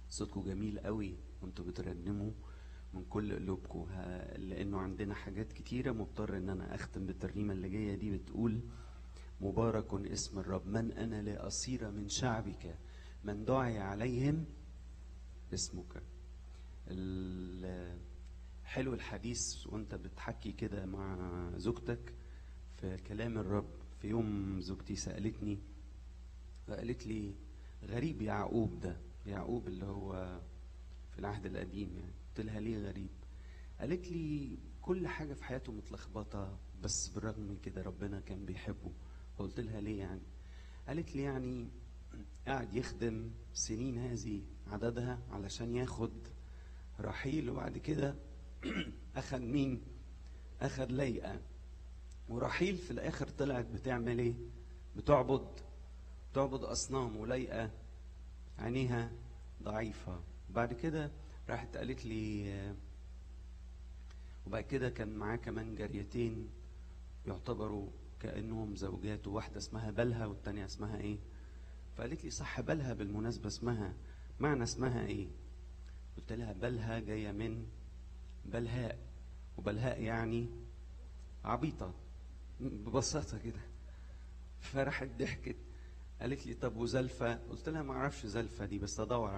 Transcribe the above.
صوتكم جميل قوي وانتوا بترنموا من كل قلوبكم ه- لانه عندنا حاجات كتيره مضطر ان انا اختم بالترنيمه اللي جايه دي بتقول مبارك اسم الرب من انا لاصير من شعبك من دعي عليهم اسمك ال- حلو الحديث وانت بتحكي كده مع زوجتك في كلام الرب في يوم زوجتي سألتني فقالت لي غريب يعقوب ده يعقوب اللي هو في العهد القديم يعني قلت لها ليه غريب قالت لي كل حاجة في حياته متلخبطة بس بالرغم من كده ربنا كان بيحبه قلت لها ليه يعني قالت لي يعني قاعد يخدم سنين هذه عددها علشان ياخد رحيل وبعد كده اخد مين اخد ليئة ورحيل في الاخر طلعت بتعمل ايه بتعبد بتعبد اصنام وليئة عينيها ضعيفة بعد كده راحت قالت لي آه، وبعد كده كان معاه كمان جاريتين يعتبروا كأنهم زوجات وواحدة اسمها بلها والتانية اسمها ايه فقالت لي صح بلها بالمناسبة اسمها معنى اسمها ايه قلت لها بلها جاية من بلهاء وبلهاء يعني عبيطة ببساطة كده فراحت ضحكت قالت لي طب وزلفة قلت لها ما اعرفش زلفة دي بس ادور